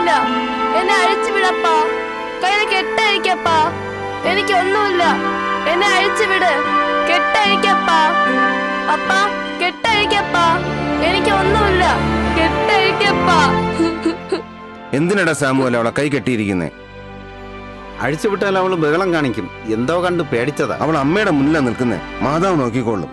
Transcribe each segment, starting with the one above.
ഒന്നുമില്ല എന്നെ അഴിച്ചു വിടപ്പാ കയ്യിൽ കെട്ടഴിക്കപ്പാ എനിക്കൊന്നുമില്ല എന്നെ അഴിച്ചു വിട് കെട്ടഴിക്കപ്പാ അപ്പാ കെട്ടഴിക്കപ്പാ എനിക്കൊന്നുമില്ല കെട്ടഴിക്കപ്പാ എന്തിനടാ സാമുവൽ അവളെ കൈ കെട്ടിയിരിക്കുന്നേ അഴിച്ചുവിട്ടാൽ അവള് ബഹളം കാണിക്കും എന്തോ കണ്ട് പേടിച്ചതാ അവൾ അമ്മയുടെ മുന്നിലാ നിൽക്കുന്നേ മാതാവ് നോക്കിക്കോളും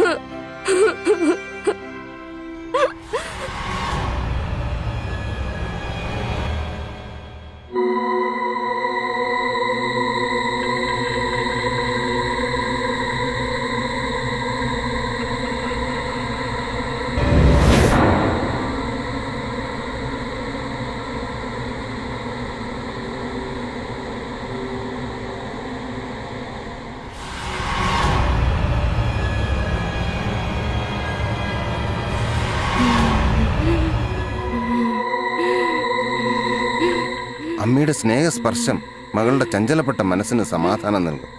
അമ്മയുടെ സ്നേഹസ്പർശം മകളുടെ ചഞ്ചലപ്പെട്ട മനസ്സിന് സമാധാനം നൽകും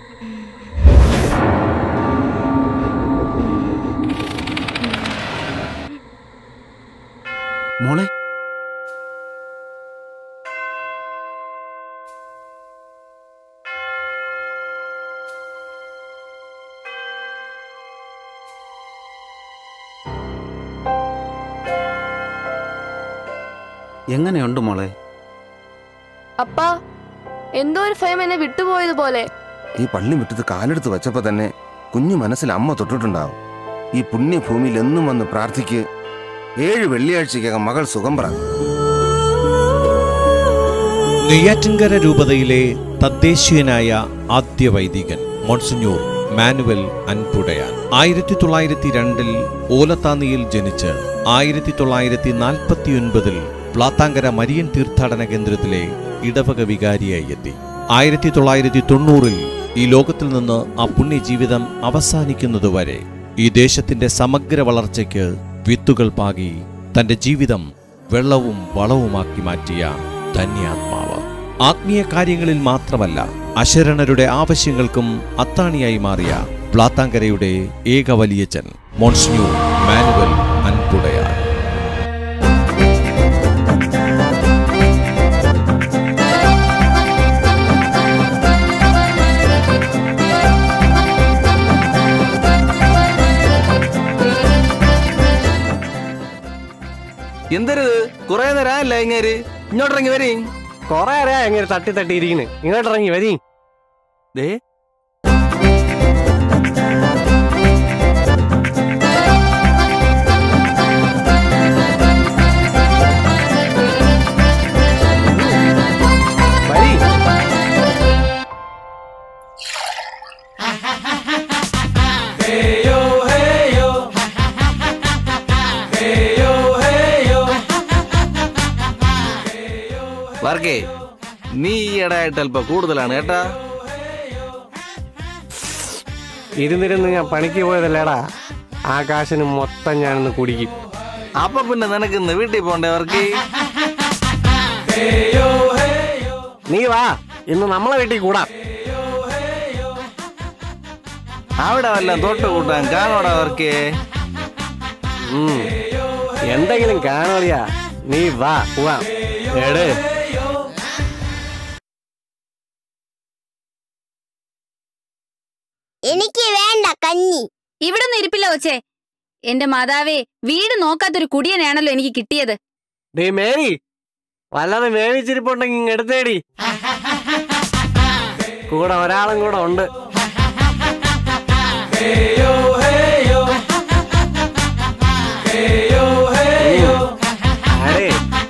മോളെ എങ്ങനെയുണ്ട് മോളെ അപ്പാ എന്തോ ഒരു ഭയം എന്നെ വിട്ടുപോയതുപോലെ ഈ പള്ളി മുറ്റത്ത് കാലെടുത്ത് വെച്ചപ്പോ തന്നെ കുഞ്ഞു മനസ്സിൽ അമ്മ തൊട്ടിട്ടുണ്ടാവും ഈ പുണ്യഭൂമിയിൽ എന്നും വന്ന് പ്രാർത്ഥിക്ക് ഏഴ് വെള്ളിയാഴ്ചക്കകം മകൾ സുഖം പ്രാപിക്കും നെയ്യാറ്റിൻകര രൂപതയിലെ തദ്ദേശീയനായ ആദ്യ വൈദികൻ മോൺസിഞ്ഞൂർ മാനുവൽ അൻപുടയാൻ ആയിരത്തി തൊള്ളായിരത്തി രണ്ടിൽ ഓലത്താന്നിയിൽ ജനിച്ച് ആയിരത്തി തൊള്ളായിരത്തി നാൽപ്പത്തിയൊൻപതിൽ പ്ലാത്താങ്കര മരിയൻ തീർത്ഥാടന കേന്ദ്രത്തിലെ ഇടവക വികാരിയായി എത്തി ആയിരത്തി തൊള്ളായിരത്തി തൊണ്ണൂറിൽ ഈ ലോകത്തിൽ നിന്ന് ആ പുണ്യജീവിതം അവസാനിക്കുന്നതുവരെ ഈ ദേശത്തിന്റെ സമഗ്ര വളർച്ചയ്ക്ക് വിത്തുകൾ പാകി തന്റെ ജീവിതം വെള്ളവും വളവുമാക്കി മാറ്റിയ ധന്യാത്മാവ് ആത്മീയ കാര്യങ്ങളിൽ മാത്രമല്ല അശരണരുടെ ആവശ്യങ്ങൾക്കും അത്താണിയായി മാറിയ പ്ലാത്താങ്കരയുടെ ഏക വലിയച്ചൻ മോൺസ്ന്യൂർ മാനുവൽ അൻപുടയാർ എന്തരുത് കുറെ നേരം അല്ല ഇങ്ങേര് ഇങ്ങോട്ടിറങ്ങി വരീ കൊറേ അറിയാ എങ്ങനെ തട്ടി തട്ടി ഇരിക്കുന്നു ഇങ്ങോട്ട് ഇറങ്ങി വരി ദേ വരി വർക്കേ നീ ഈയിടെയായിട്ട് അല്പം കൂടുതലാണ് കേട്ടാ ഇരുന്നിരുന്ന് ഞാൻ പണിക്ക് പോയതല്ലേടാ ആ കാശിന് മൊത്തം ഞാനിന്ന് കുടിക്കും അപ്പൊ പിന്നെ നിനക്ക് ഇന്ന് വീട്ടിൽ പോണ്ടേ വർക്കി നീ വാ ഇന്ന് നമ്മളെ വീട്ടിൽ കൂടാം അവിടെ വല്ലതും തൊട്ട് കൂട്ടാൻ കാണോടാ വർക്കേ ഉം. എന്തെങ്കിലും കാണുമറിയാ നീ വാ പോവാം എട് എനിക്ക് വേണ്ട കഞ്ഞി ഇവിടെ ഒന്നും ഇരിപ്പില്ല കൊച്ചേ എന്റെ മാതാവേ വീട് നോക്കാത്തൊരു കുടിയനാണല്ലോ എനിക്ക് കിട്ടിയത് ഡേ മേരി വല്ലതും വേവിച്ചിരിപ്പുണ്ടെങ്കിൽ ഇങ്ങ് എടുത്തേടി കൂടെ ഒരാളും കൂടെ ഉണ്ട് അടേ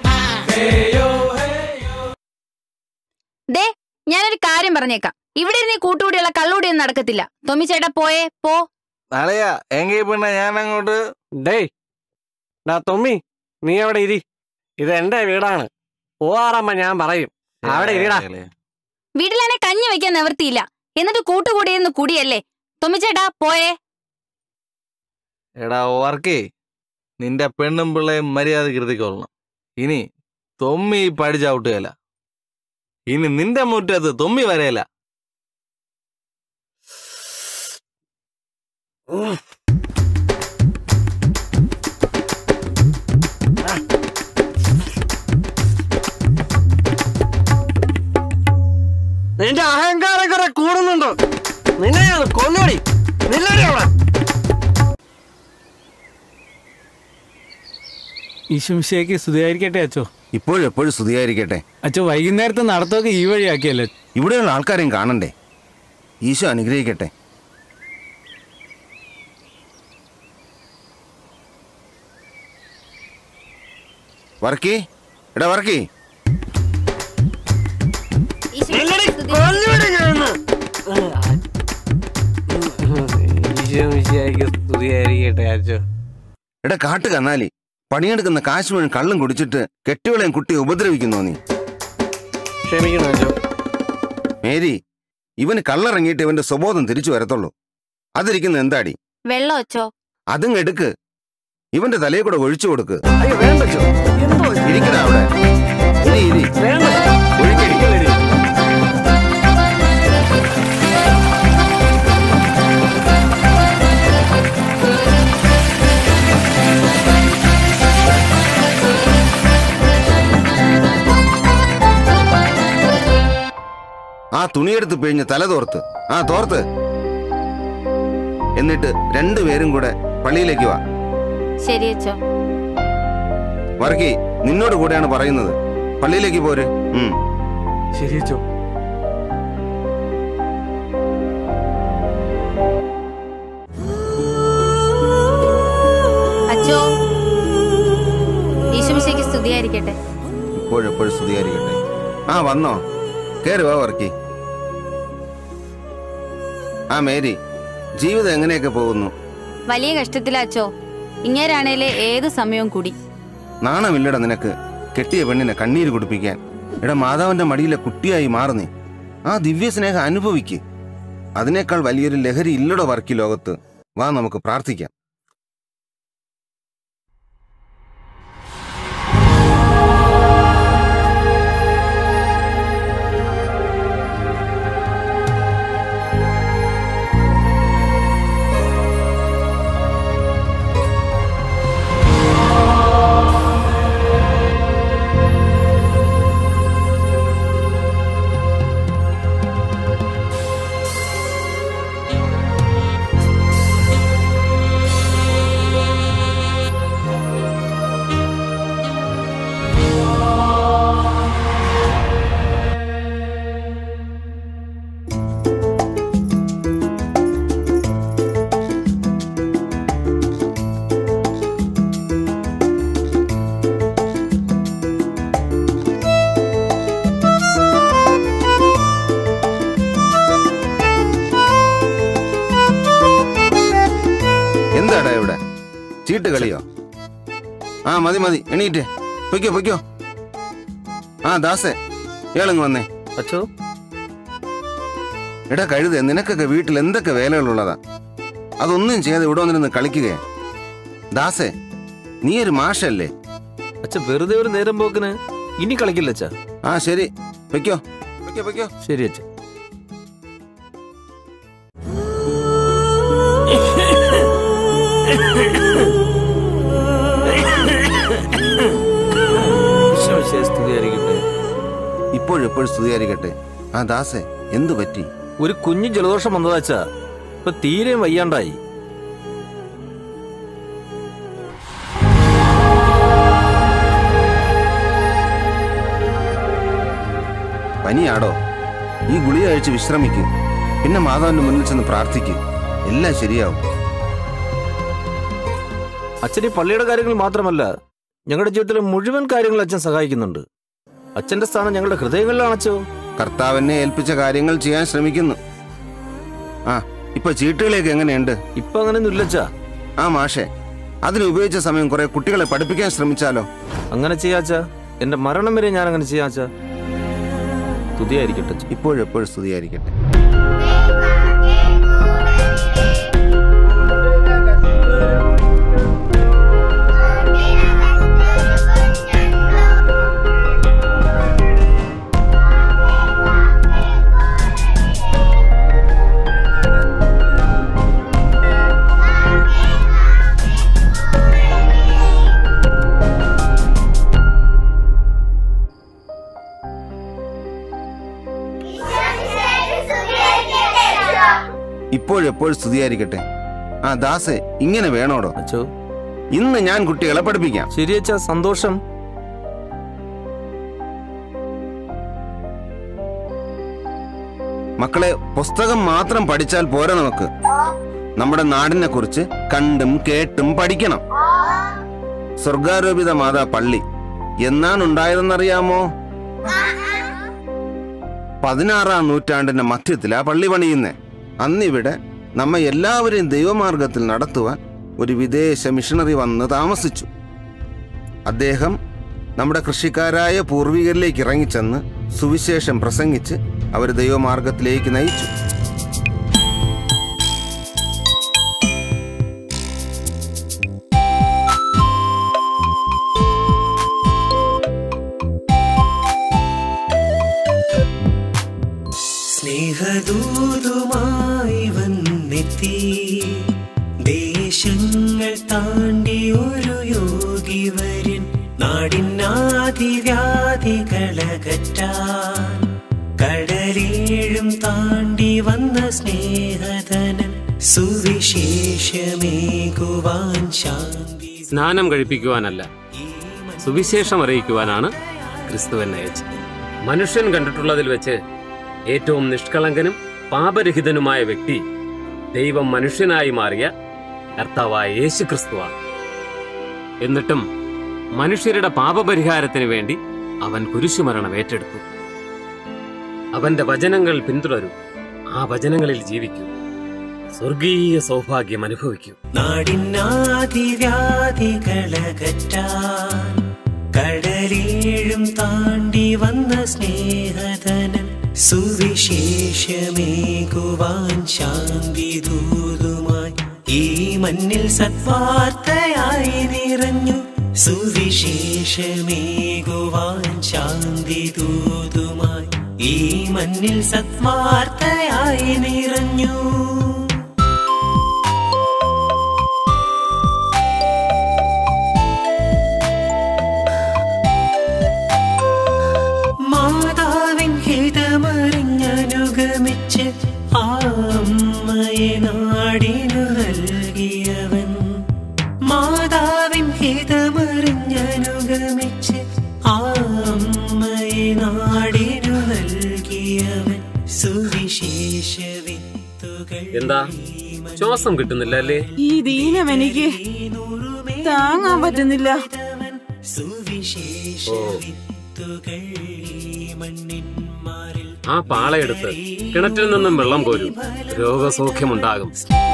ദേ ഞാനൊരു കാര്യം പറഞ്ഞേക്കാം ഇവിടെ ഇരുന്ന് ഈ കൂട്ടുകൂടിയുള്ള കള്ളുകൂടിയൊന്നും നടക്കത്തില്ല തൊമ്മി ചേട്ടാ പോയേ പോ നാളെയാ എങ്കിൽ പിന്നെ ഞാൻ അങ്ങോട്ട് ഡേയ് ഡാ തൊമ്മി നീ അവിടെ ഇരി ഇത് എന്റെ വീടാണ് പോവാറമ്മ ഞാൻ പറയും അവിടെ ഇരിടാ വീട്ടിലാണെ കഞ്ഞി വെക്കാൻ നിവർത്തിയില്ല എന്നിട്ട് കൂട്ടുകൂടിയിരുന്ന് കുടിയല്ലേ തൊമ്മി ചേട്ടാ പോയേ എടാ വർക്കേ നിന്റെ പെണ്ണും പിള്ളയും മര്യാദ കരുതിക്കൊള്ളണം ഇനി തൊമ്മി പഠിച്ചൗട്ടുകയല്ല ഇനി നിന്റെ മുറ്റത്ത് തൊമ്മി വരെയല്ല നിന്നെ ഞാൻ കൊന്നോടി നില്ലടി അവിടെ ഈശുമിശയ്ക്ക് സ്തുതിയായിരിക്കട്ടെ അച്ചോ ഇപ്പോഴും എപ്പോഴും സ്തുതിയായിരിക്കട്ടെ അച്ചോ വൈകുന്നേരത്തെ നടത്തമൊക്കെ ഈ വഴിയാക്കിയല്ലേ ഇവിടെയുള്ള ആൾക്കാരെയും കാണണ്ടേ ഈശോ അനുഗ്രഹിക്കട്ടെ വർക്കി എടാ വർക്കി നില്ലടി കൊന്നോടി ഞാൻ ഈശോ മിശിഹായ്ക്ക് സ്തുതിയായിരിക്കട്ടെ അച്ചോ എടാ കാട്ടു കന്നാലി പണിയെടുക്കുന്ന കാശ് മുഴുവൻ കള്ളും കുടിച്ചിട്ട് കെട്ടികളെയും കുട്ടിയെ ഉപദ്രവിക്കുന്നോ നീ ക്ഷമിക്കണം അച്ചോ മേരി ഇവന് കള്ളിറങ്ങിയിട്ട് ഇവന്റെ സ്വബോധം തിരിച്ചു വരത്തുള്ളൂ അതിരിക്കുന്ന എന്താടി വെള്ളം അച്ചോ അതും എടുക്ക് ഇവന്റെ തലയിൽ കൂടെ ഒഴിച്ചു കൊടുക്ക് അയ്യോ വേണ്ട അച്ചോ എന്തോ ഇത്? ഇരിക്കടാ അവിടെ ഇരി ഇരി വേണ്ട ഒഴിക്കടി ആ തുണിയെടുത്ത് പിഴിഞ്ഞ് തല തോർത്ത് ആ തോർത്ത് എന്നിട്ട് രണ്ടുപേരും കൂടെ പള്ളിയിലേക്ക് വാ ശരി അച്ചോ വർക്കി നിന്നോട് കൂടെയാണ് പറയുന്നത് പള്ളിയിലേക്ക് പോര് ഉം ശരി അച്ചോ അച്ചോ ഈശുമിശയ്ക്ക് സ്തുതിയായിരിക്കട്ടെ ഇപ്പോഴെപ്പോഴും സ്തുതിയായിരിക്കട്ടെ ആ വന്നോ കേറി വാ വർക്കി ആ മേരി ജീവിതം എങ്ങനെയൊക്കെ പോകുന്നു വലിയ കഷ്ടത്തിലാ അച്ചോ ഇങ്ങേരാണേലെ ഏത് സമയവും കൂടി നാണമില്ലടാ നിനക്ക് കെട്ടിയ പെണ്ണിനെ കണ്ണീര് കുടിപ്പിക്കാൻ എടാ മാതാവിന്റെ മടിയിലെ കുട്ടിയായി മാറുന്നേ ആ ദിവ്യസ്നേഹം അനുഭവിക്ക് അതിനേക്കാൾ വലിയൊരു ലഹരി ഇല്ലടോ വർക്കി ലോകത്ത് വാ നമുക്ക് പ്രാർത്ഥിക്കാം എന്താടാ ഇവിടെ ചീട്ട് കളിയോ ആ മതി മതി എണീറ്റ് പൊയ്ക്കോ പൊയ്ക്കോ ആ ദാസേ ഇയാളിങ് വന്നേ അച്ചോ എടാ കഴുത നിനക്കൊക്കെ വീട്ടിൽ എന്തൊക്കെ വേലകളുള്ളതാ അതൊന്നും ചെയ്യാതെ ഇവിടെ വന്നിരുന്ന് കളിക്കുകയാ ദാസേ നീ ഒരു മാഷല്ലേ അച്ഛ വെറുതെ ഒരു നേരം പോക്കിന് ഇനി കളിക്കില്ല അച്ഛ ആ ശരി പൊയ്ക്കോ പൊയ്ക്കോ പൊയ്ക്കോ ശരി അച്ഛ സ്തുതിയായിരിക്കട്ടെ ഇപ്പോഴെപ്പോഴും സ്തുതിയായിരിക്കട്ടെ ആ ദാസേ എന്തു പറ്റി ഒരു കുഞ്ഞു ജലദോഷം വന്നതാ അച്ഛാ ഇപ്പൊ തീരെ വയ്യാണ്ടായി പനിയാടോ ഈ ഗുളിക കഴിച്ച് വിശ്രമിക്കും പിന്നെ മാതാവിന്റെ മുന്നിൽ ചെന്ന് പ്രാർത്ഥിക്കും എല്ലാം ശരിയാവും അച്ഛൻ ഈ പള്ളിയുടെ കാര്യങ്ങൾ മാത്രമല്ല ഞങ്ങളുടെ ജീവിതത്തിലെ മുഴുവൻ കാര്യങ്ങൾ അച്ഛൻ സഹായിക്കുന്നുണ്ട് അച്ഛന്റെ സ്ഥാനം ഞങ്ങളുടെ ഹൃദയങ്ങളിലാണ് അച്ഛോ കർത്താവിനെ ഏൽപ്പിച്ച കാര്യങ്ങൾ ചെയ്യാൻ ശ്രമിക്കുന്നു ആ ഇപ്പൊ ചീട്ടുകളെയൊക്കെ എങ്ങനെയുണ്ട് ഇപ്പൊ അങ്ങനെയൊന്നും ഇല്ല അച്ഛാ ആ മാഷെ അതിന് ഉപയോഗിച്ച സമയം കുറെ കുട്ടികളെ പഠിപ്പിക്കാൻ ശ്രമിച്ചാലോ അങ്ങനെ ചെയ്യാച്ചാ എന്റെ മരണം വരെ ഞാൻ അങ്ങനെ ചെയ്യാച്ചാ തുതിയായിരിക്കട്ടെ അച്ഛാ. ഇപ്പോഴെപ്പോഴും സ്തുതിയായിരിക്കട്ടെ സുഖിയായിരിക്കട്ടെ ഇപ്പോഴെപ്പോഴും സ്തുതിയായിരിക്കട്ടെ ആ ദാസേ ഇങ്ങനെ വേണോടോ അച്ചോ ഇന്ന് ഞാൻ കുട്ടികളെ പഠിപ്പിക്കാം ശരി അച്ഛാ സന്തോഷം മക്കളെ പുസ്തകം മാത്രം പഠിച്ചാൽ പോരാ നമുക്ക് നമ്മുടെ നാടിനെ കുറിച്ച് കണ്ടും കേട്ടും പഠിക്കണം സ്വർഗാരോപിത മാതാ പള്ളി എന്നാണ് ഉണ്ടായതെന്നറിയാമോ പതിനാറാം നൂറ്റാണ്ടിന്റെ മധ്യത്തിലാ പള്ളി പണിയുന്നേ അന്നിവിടെ നമ്മെ എല്ലാവരെയും ദൈവമാർഗത്തിൽ നടത്തുവാൻ ഒരു വിദേശ മിഷണറി വന്ന് താമസിച്ചു അദ്ദേഹം നമ്മുടെ കൃഷിക്കാരായ പൂർവികരിലേക്ക് ഇറങ്ങിച്ചെന്ന് സുവിശേഷം പ്രസംഗിച്ച് അവർ ദൈവമാർഗത്തിലേക്ക് നയിച്ചു സ്നേഹദൂതുമായി വന്നെത്തി ദേശങ്ങൾ താണ്ടി ഒരു യോഗി വര്യൻ നാടിനാദിവ്യാധികളകറ്റാൻ കടലേഴും താണ്ടി വന്ന സ്നേഹധനൻ സുവിശേഷമേകുവാൻ ശാന്തി സ്നാനം കഴിപ്പിക്കുവാനല്ല സുവിശേഷം അറിയിക്കുവാനാണ് ക്രിസ്തു എന്നെ അയച്ചത് മനുഷ്യൻ കണ്ടിട്ടുള്ളതിൽ വെച്ച് ഏറ്റവും നിഷ്കളങ്കനും പാപരഹിതനുമായ വ്യക്തി ദൈവം മനുഷ്യനായി മാറിയ കർത്താവായ യേശു ക്രിസ്തുവാണ് എന്നിട്ടും മനുഷ്യരുടെ പാപപരിഹാരത്തിന് വേണ്ടി അവൻ കുരിശുമരണം ഏറ്റെടുത്തു അവന്റെ വചനങ്ങൾ പിന്തുടരൂ ആ വചനങ്ങളിൽ ജീവിക്കൂ സ്വർഗീയ സൗഭാഗ്യം അനുഭവിക്കൂ നാടിനാദിവ്യാധികളകറ്റാൻ കടലേഴും താണ്ടി വന്ന സ്നേഹധനൻ സുവിശേഷമേകുവാൻ ശാന്തി ദൂതുമായി ഈ മണ്ണിൽ സത്വാർത്തയായി നിറഞ്ഞു സുവിശേഷമേകുവാൻ ശാന്തി ദൂതുമായി ഈ മണ്ണിൽ സത്വാർത്തയായി നിറഞ്ഞു മാതാവിൻ ഹിതമറിഞ്ഞനുഗമിച്ച് ആ അമ്മയെ നാടിനു നൽകിയവൻ മാതാവിൻ ഹിതമറിഞ്ഞനുഗമിച്ച് ആ അമ്മയെ നാടിനു നൽകിയവൻ സുവിശേഷ വിത്തുകൾ എന്താ ശ്വാസം കിട്ടുന്നില്ല അല്ലേ ഈ ദീനം എനിക്ക് താങ്ങാൻ പറ്റുന്നില്ല സുവിശേഷ ഓ വിത്തുകൾ ഈ മണ്ണിൻ മാറിൽ ആ പാളയെടുത്ത് കിണറ്റിൽ നിന്നും വെള്ളം കോരൂ രോഗസൗഖ്യമുണ്ടാകും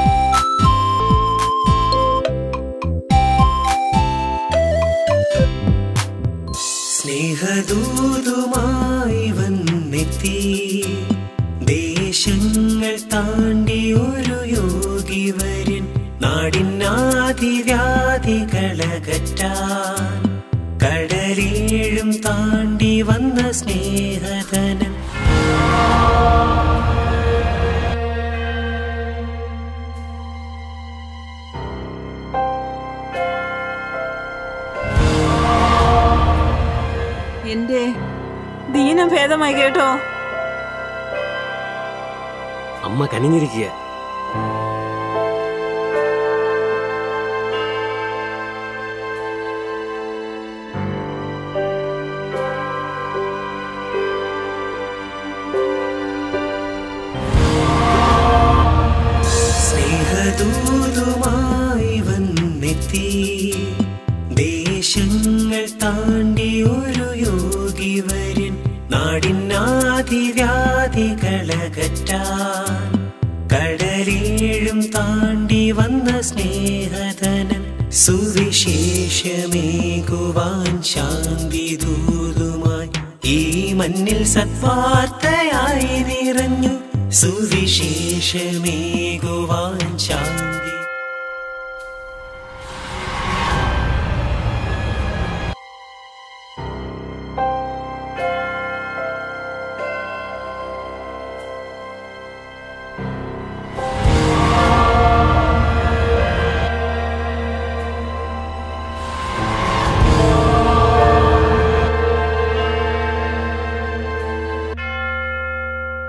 സ്നേഹദൂതുമായി വന്നെത്തി ദേശങ്ങൾ താണ്ടി ഒരു യോഗി വര്യൻ നാടിനാദിവ്യാധികളകറ്റാൻ കടലേഴും താണ്ടി വന്ന സ്നേഹധനൻ എന്റെ ദീനം ഭേദമായി കേട്ടോ അമ്മ കനിഞ്ഞിരിക്കുക സ്നേഹദൂതുമായി വന്നെത്തി ദേശങ്ങൾ താണ്ടി ഒരു യോഗി വര്യൻ നാടിനാദിവ്യാധികളകറ്റാൻ കടലേഴും താണ്ടി വന്ന സ്നേഹധനൻ സുവിശേഷമേകുവാൻ ശാന്തി ദൂതുമായി ഈ മണ്ണിൽ സത്വാർത്തയായി നിറഞ്ഞു സുവിശേഷമേകുവാൻ ശാന്തി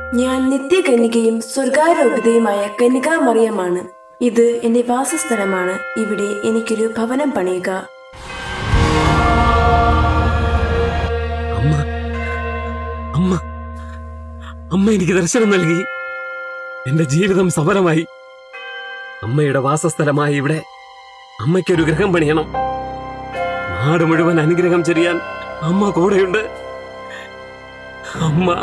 ഞാൻ നിത്യകന്യകയും സ്വർഗാരോപിതയുമായ കന്യകാമറിയമാണ് ഇത് എന്റെ വാസസ്ഥലമാണ് ഇവിടെ എനിക്കൊരു ഭവനം പണിയുക അമ്മ അമ്മ അമ്മ എനിക്ക് ദർശനം നൽകി എന്റെ ജീവിതം സമരമായി അമ്മയുടെ വാസസ്ഥലമായ ഇവിടെ അമ്മയ്ക്കൊരു ഗൃഹം പണിയണം നാട് മുഴുവൻ അനുഗ്രഹം ചെറിയാൻ അമ്മ കൂടെയുണ്ട് അമ്മ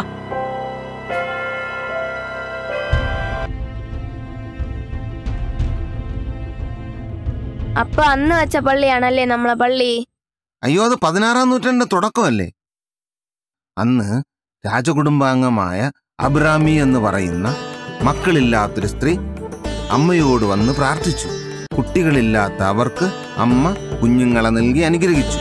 അപ്പ അന്ന് വെച്ച പള്ളിയാണല്ലേ നമ്മളെ പള്ളി അയ്യോ അത് പതിനാറാം നൂറ്റാണ്ടിന്റെ തുടക്കമല്ലേ അന്ന് രാജകുടുംബാംഗമായ അബ്രാമി എന്ന് പറയുന്ന മക്കളില്ലാത്തൊരു സ്ത്രീ അമ്മയോട് വന്ന് പ്രാർത്ഥിച്ചു കുട്ടികളില്ലാത്ത അവർക്ക് അമ്മ കുഞ്ഞുങ്ങളെ നൽകി അനുഗ്രഹിച്ചു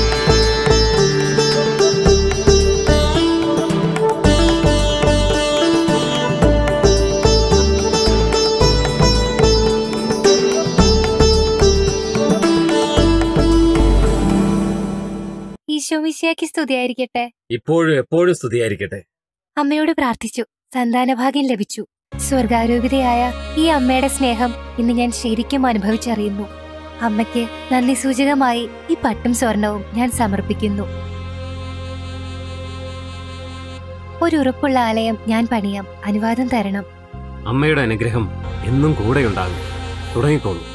ഈശോ മിശിയാക്കി സ്തുതിയായിരിക്കട്ടെ ഇപ്പോഴും എപ്പോഴും സ്തുതിയായിരിക്കട്ടെ അമ്മയോട് പ്രാർത്ഥിച്ചു സന്താനഭാഗ്യം ലഭിച്ചു സ്വർഗാരൂപിതയായ ഈ അമ്മയുടെ സ്നേഹം ഇന്ന് ഞാൻ ശരിക്കും അനുഭവിച്ചറിയുന്നു അമ്മയ്ക്ക് നന്ദി സൂചകമായി ഈ പട്ടും സ്വർണവും ഞാൻ സമർപ്പിക്കുന്നു ഒരു ഉറപ്പുള്ള ആലയം ഞാൻ പണിയാം അനുവാദം തരണം അമ്മയുടെ അനുഗ്രഹം എന്നും കൂടെയുണ്ടാകും തുടങ്ങിക്കോളൂ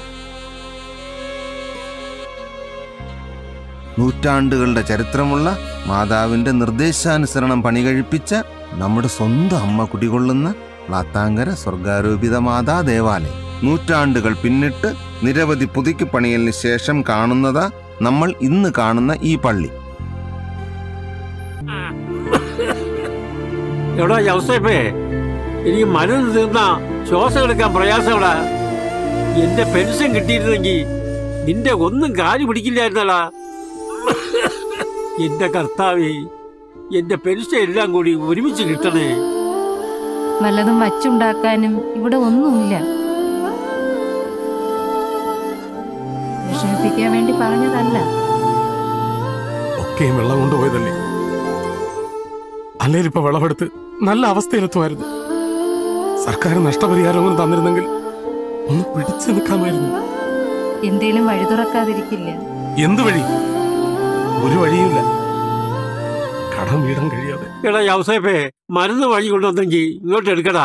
നൂറ്റാണ്ടുകളുടെ ചരിത്രമുള്ള മാതാവിന്റെ നിർദ്ദേശാനുസരണം പണി കഴിപ്പിച്ച നമ്മുടെ സ്വന്തം അമ്മ കുടികൊള്ളുന്ന പ്ലാത്താങ്കര സ്വർഗാരോപിത മാതാ ദേവാലയം നൂറ്റാണ്ടുകൾ പിന്നിട്ട് നിരവധി പുതുക്കി പണിയലിന് ശേഷം കാണുന്നതാ നമ്മൾ ഇന്ന് കാണുന്ന ഈ പള്ളി എവിടാ ജൗസേപ്പേ എനിക്ക് മരുന്ന് തീർന്ന ശ്വാസം എടുക്കാൻ പ്രയാസമെടാ എന്റെ പെൻഷൻ കിട്ടിയിരുന്നെങ്കിൽ നിന്റെ ഒന്നും കാല് പിടിക്കില്ലായിരുന്നടാ എന്റെ കർത്താവേ എന്റെ പെൻഷൻ എല്ലാം കൂടി ഒരുമിച്ച് കിട്ടണേ വല്ലതും വച്ചുണ്ടാക്കാനും ഇവിടെ ഒന്നുമില്ല വിഷമിപ്പിക്കാൻ വേണ്ടി പറഞ്ഞതല്ല ഒക്കെയും വെള്ളം കൊണ്ടുപോയതല്ലേ അല്ലേലിപ്പോ വിളവെടുത്ത് നല്ല അവസ്ഥയിലെത്തുമായിരുന്നു സർക്കാർ നഷ്ടപരിഹാരം ഒന്നും തന്നിരുന്നെങ്കിൽ ഒന്ന് പിടിച്ചു നിൽക്കാമായിരുന്നു എന്തേലും വഴി തുറക്കാതിരിക്കില്ല എന്തു വഴി ഒരു വഴിയുമില്ല കടം വീടാൻ കഴിയാതെ എടാ ജൗസേപ്പേ മരുന്ന് വഴി കൊണ്ടുവന്നെങ്കിൽ ഇങ്ങോട്ട് എടുക്കടാ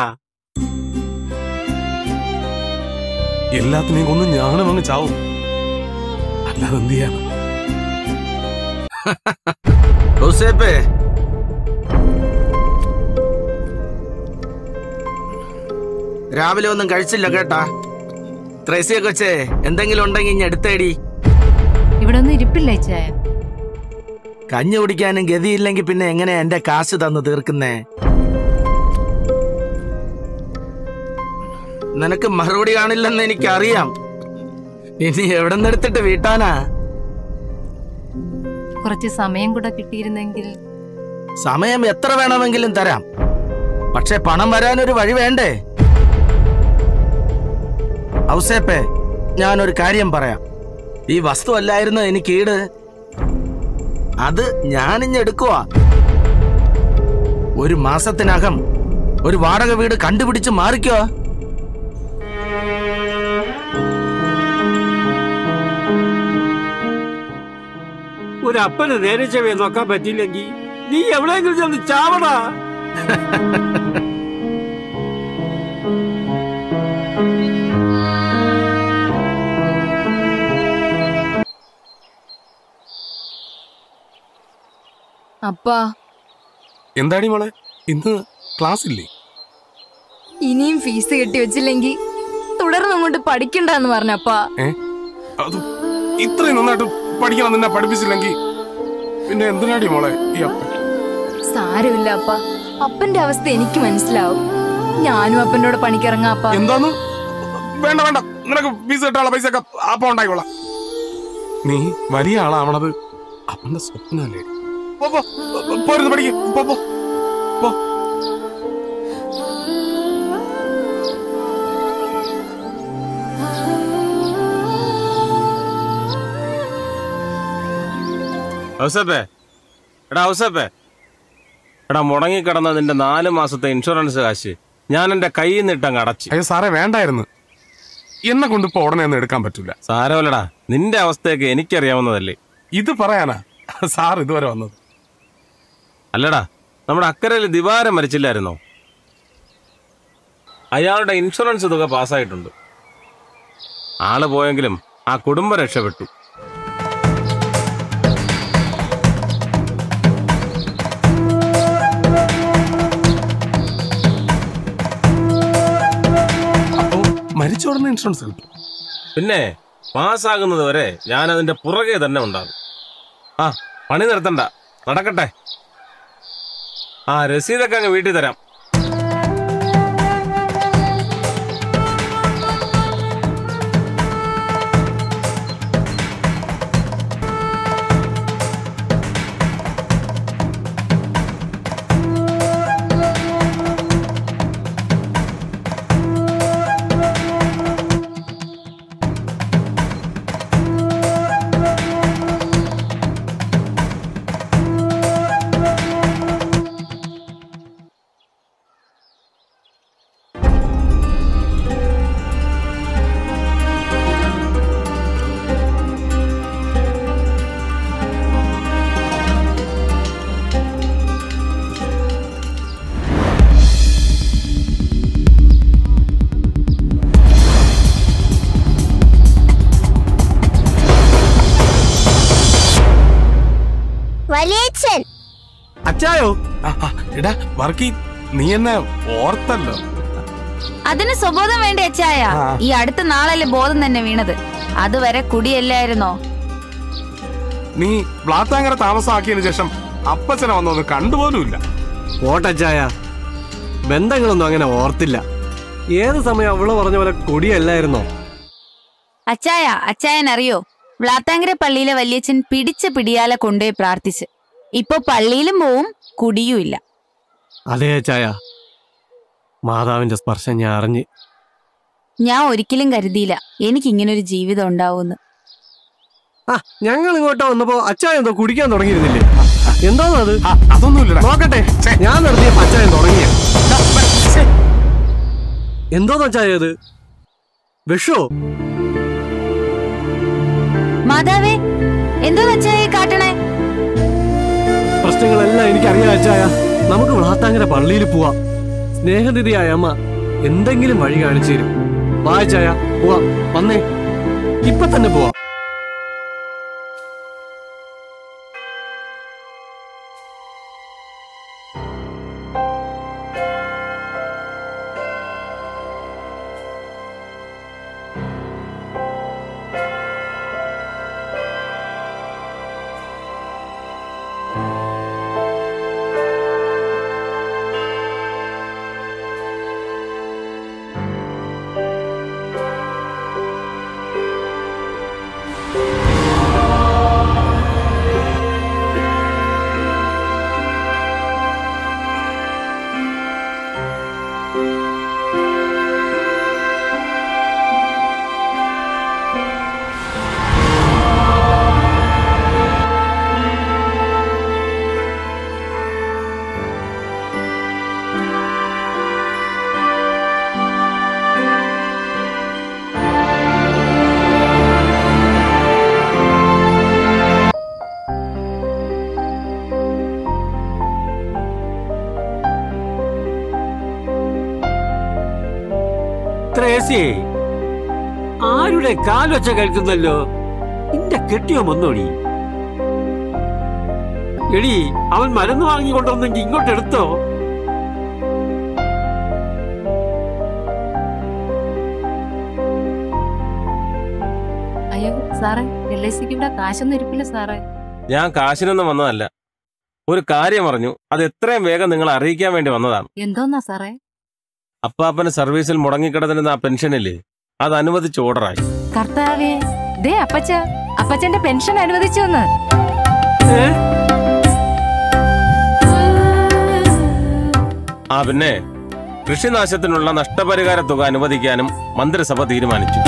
എല്ലാത്തിനെയും കൊന്ന് ഞാനും അങ്ങ് ചാവും അല്ലാതെ എന്ത് ചെയ്യാനാ ഔസേപ്പേ രാവിലെ ഒന്നും കഴിച്ചില്ല കേട്ടാ ത്രേസ്യ കൊച്ചേ എന്തെങ്കിലും ഉണ്ടെങ്കിൽ ഇനി എടുത്തേടി ഇവിടെ ഒന്നും ഇരിപ്പില്ല ചായ കഞ്ഞി കുടിക്കാനും ഗതിയില്ലെങ്കിൽ പിന്നെ എങ്ങനെയാ എന്റെ കാശ് തന്ന് തീർക്കുന്നേ നിനക്ക് മറുപടി കാണില്ലെന്ന് എനിക്കറിയാം ഇനി എവിടെ നിന്നെടുത്തിട്ട് വീട്ടാനാ കുറച്ച് സമയം കൂടെ കിട്ടിയിരുന്നെങ്കിൽ സമയം എത്ര വേണമെങ്കിലും തരാം പക്ഷെ പണം വരാനൊരു വഴി വേണ്ടേ ഔസേപ്പേ ഞാനൊരു കാര്യം പറയാം ഈ വസ്തു അല്ലായിരുന്നു എനിക്ക് ഈട് അത് ഞാനിഞ്ഞെടുക്കുക ഒരു മാസത്തിനകം ഒരു വാടക വീട് കണ്ടുപിടിച്ച് മാറിക്കോ ഒരു അപ്പന് നേരെ ചെവയെ നോക്കാൻ പറ്റിയില്ലെങ്കിൽ നീ എവിടെയെങ്കിലും ചെന്ന് ചാവടാ അപ്പാ എന്താടി മോളെ ഇന്ന് ക്ലാസ് ഇല്ലേ ഇനിയും ഫീസ് കെട്ടി വെച്ചില്ലെങ്കിൽ തുടർന്ന് അങ്ങോട്ട് പഠിക്കണ്ടെന്ന് പറഞ്ഞപ്പാ ഏ അത് ഇത്രയും നന്നായിട്ട് പഠിക്കണം നിന്നെ പഠിപ്പിച്ചില്ലെങ്കിൽ പിന്നെ എന്തിനാടി മോളെ ഈ അപ്പൻ സാരമില്ല അപ്പ അപ്പന്റെ അവസ്ഥ എനിക്ക് മനസ്സിലാവും ഞാനും അപ്പനോട് പണിക്കിറങ്ങാം അപ്പ എന്താന്ന് വേണ്ട വേണ്ട നിനക്ക് ഫീസ് കിട്ടാനുള്ള പൈസ ഒക്കെ അപ്പ ഉണ്ടായിക്കോളാം നീ വലിയ ആളാവണത് അപ്പന്റെ സ്വപ്നല്ലേ പോ, പോ, പോരുന്ന് പഠിക്ക് പോ പോ പോ ഔസപ്പേ എടാ ഔസപ്പേ എടാ മുടങ്ങിക്കിടന്ന നിന്റെ നാല് മാസത്തെ ഇൻഷുറൻസ് കാശ് ഞാൻ എന്റെ കയ്യിൽ നിന്ന് ഇട്ടങ്ങ് അടച്ചു അയ്യോ സാറേ വേണ്ടായിരുന്നു എന്നെ കൊണ്ട് ഇപ്പൊ ഉടനെ ഒന്നും എടുക്കാൻ പറ്റൂല സാരമല്ലടാ നിന്റെ അവസ്ഥയൊക്കെ എനിക്കറിയാവുന്നതല്ലേ ഇത് പറയാനാ സാർ ഇതുവരെ വന്നത് അല്ലടാ നമ്മുടെ അക്കരയിൽ ദിവാരം മരിച്ചില്ലായിരുന്നോ അയാളുടെ ഇൻഷുറൻസ് തുക പാസ്സായിട്ടുണ്ട് ആള് പോയെങ്കിലും ആ കുടുംബം രക്ഷപ്പെട്ടു അപ്പൊ മരിച്ച ഉടനെ ഇൻഷുറൻസ് കിട്ടും പിന്നെ പാസ്സാകുന്നത് വരെ ഞാൻ അതിന്റെ പുറകെ തന്നെ ഉണ്ടാകും ആ പണി നിർത്തണ്ട നടക്കട്ടെ ആ രസീതൊക്കെ അങ്ങ് വീട്ടിൽ തരാം വലിയച്ഛൻ അച്ചായോ എടാ വർക്കി നീ എന്നെ ഓർത്തല്ലോ അതിന് സ്വബോധം വേണ്ട അച്ചായ ആ. ഈ അടുത്ത നാളല്ലേ ബോധം തന്നെ വീണത് അതുവരെ കുടിയല്ലായിരുന്നോ നീ ബ്ലാത്താങ്കര താമസമാക്കിയതിനു ശേഷം അപ്പച്ചനെ വന്നൊന്ന് കണ്ടുപോലുമില്ല ഓട്ടച്ചായ ബന്ധങ്ങളൊന്നും അങ്ങനെ ഓർത്തില്ല ഏത് സമയം അവള് പറഞ്ഞ പോലെ കൊടിയല്ലായിരുന്നോ അച്ചായ അച്ചായൻ അറിയോ വ്ളാത്താങ്കര പള്ളിയിലെ വല്യച്ഛൻ പിടിച്ച പിടിയാലെ കൊണ്ടുപോയി പ്രാർത്ഥിച്ച് ഇപ്പൊ പള്ളിയിലും പോവും കുടിയുമില്ല അതെ അച്ചായ മാതാവിന്റെ സ്പർശം ഞാൻ അറിഞ്ഞ് ഞാൻ ഒരിക്കലും കരുതിയില്ല എനിക്ക് ഇങ്ങനൊരു ജീവിതം ഉണ്ടാവുമെന്ന് ആ ഞങ്ങൾ ഇങ്ങോട്ട് വന്നപ്പോ അച്ചായ എന്തോ കുടിക്കാൻ തുടങ്ങിയിരുന്നില്ലേ എന്താണോ അത് അതൊന്നുമില്ല നോക്കട്ടെ ഞാൻ നിർത്തിയ അച്ചായൻ തുടങ്ങിയ എന്തോന്ന് അച്ചായ അത് വിഷോ മാതാവേ എന്തോ അച്ചായ കാട്ടണേ പ്രശ്നങ്ങളെല്ലാം എനിക്കറിയാം അച്ചായ നമുക്ക് വളാത്താങ്കര പള്ളിയിൽ പോവാം സ്നേഹനിധിയായ അമ്മ എന്തെങ്കിലും വഴി കാണിച്ചു തരും വായിച്ചായ പോവാം വന്നേ ഇപ്പൊ തന്നെ പോവാം ത്രേസ്യേ ആരുടെ കാലൊച്ച കേൾക്കുന്നല്ലോ നിന്റെ കെട്ടിയോ വന്നോടി എടി അവൻ മരുന്ന് വാങ്ങി കൊണ്ടുവന്നെങ്കിൽ ഇങ്ങോട്ട് എടുത്തോ അയ്യോ സാറേ എൽ ഐ സിക്ക് ഇവിടെ കാശൊന്നും ഇരിപ്പില്ല സാറേ ഞാൻ കാശിനൊന്നും വന്നതല്ല ഒരു കാര്യം പറഞ്ഞു അത് എത്രയും വേഗം നിങ്ങളെ അറിയിക്കാൻ വേണ്ടി വന്നതാണ് എന്തോന്നാ സാറേ അപ്പാപ്പന് സർവീസിൽ മുടങ്ങിക്കിടന്നിരുന്ന ആ പെൻഷനില്ലേ അത് അനുവദിച്ച് ഓർഡറായി കർത്താവേ ദേ അപ്പച്ച അപ്പച്ചന്റെ പെൻഷൻ അനുവദിച്ചു എന്ന് ആ പിന്നെ കൃഷിനാശത്തിനുള്ള നഷ്ടപരിഹാര തുക അനുവദിക്കാനും മന്ത്രിസഭ തീരുമാനിച്ചു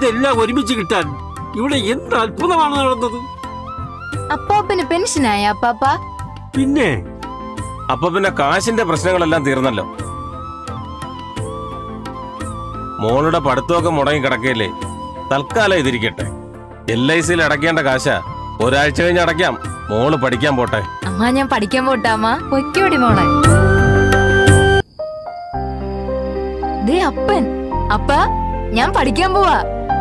ഇതെല്ലാം ഒരുമിച്ച് കിട്ടാൻ ഇവിടെ എന്ത് അത്ഭുതമാണ് നടന്നത് അപ്പാപ്പന് പെൻഷനായ അപ്പാപ്പ പിന്നെ അപ്പൊ പിന്നെ കാശിന്റെ പ്രശ്നങ്ങളെല്ലാം തീർന്നല്ലോ മോളുടെ പഠിത്തമൊക്കെ മുടങ്ങി കിടക്കയില്ലേ തൽക്കാലം ഇതിരിക്കട്ടെ എൽ ഐ സിയിൽ അടയ്ക്കേണ്ട കാശ ഒരാഴ്ച കഴിഞ്ഞ് അടയ്ക്കാം മോള് പഠിക്കാൻ പോട്ടെ അമ്മ ഞാൻ പഠിക്കാൻ പോട്ടാ അമ്മ പൊയ്ക്കോടി മോളെ ദേ അപ്പൻ അപ്പ ഞാൻ പഠിക്കാൻ പോവാ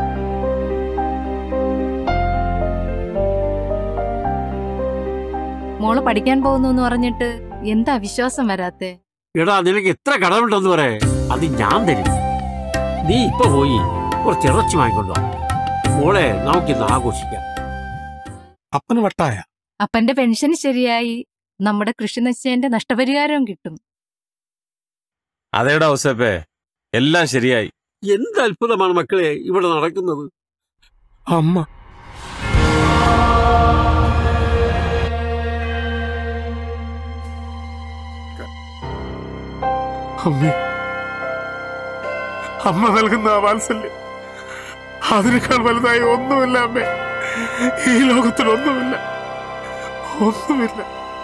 മോള് പഠിക്കാൻ പോകുന്നു എന്ന് പറഞ്ഞിട്ട് എന്താ വിശ്വാസം വരാത്തെ എടാ നിനക്ക് എത്ര കടമുണ്ടെന്ന് പറയേ അത് ഞാൻ തരും നീ ഇപ്പൊ പോയി കുറച്ച് ഇറച്ചി വാങ്ങിക്കൊണ്ടോ മോളെ നമുക്കിന്ന് ആഘോഷിക്കാം അപ്പന് വട്ടായ അപ്പന്റെ പെൻഷൻ ശരിയായി നമ്മുടെ കൃഷി നശിച്ചതിന്റെ നഷ്ടപരിഹാരവും കിട്ടും അതേടാ ഔസേപ്പേ എല്ലാം ശരിയായി എന്ത് അത്ഭുതമാണ് മക്കളെ ഇവിടെ നടക്കുന്നത് അമ്മ അമ്മേ അമ്മ നൽകുന്ന ആ വാത്സല്യം അതിനേക്കാൾ വലുതായി ഒന്നുമില്ല അമ്മേ ഈ ലോകത്തിൽ ഒന്നുമില്ല ഒന്നുമില്ല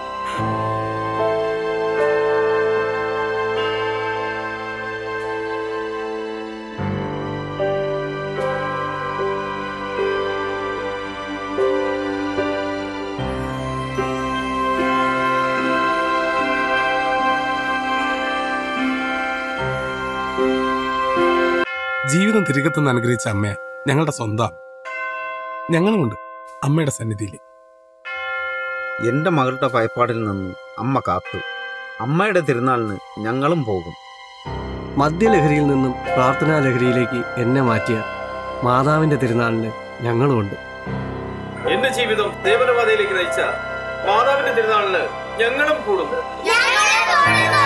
ജീവിതം തിരികെ തന്ന് അനുഗ്രഹിച്ച അമ്മയെ ഞങ്ങളുടെ സ്വന്തം ഞങ്ങളുമുണ്ട് അമ്മയുടെ സന്നിധിയിൽ എന്റെ മകളുടെ ഭയപ്പാടിൽ നിന്ന് അമ്മ കാത്തു അമ്മയുടെ തിരുനാളിന് ഞങ്ങളും പോകും മദ്യലഹരിയിൽ നിന്നും പ്രാർത്ഥനാ ലഹരിയിലേക്ക് എന്നെ മാറ്റിയ മാതാവിന്റെ തിരുനാളിന് ഞങ്ങളുമുണ്ട് എന്റെ ജീവിതം സേവനപാതയിലേക്ക് നയിച്ച മാതാവിന്റെ തിരുനാളിന് ഞങ്ങളും കൂടും ഞങ്ങളും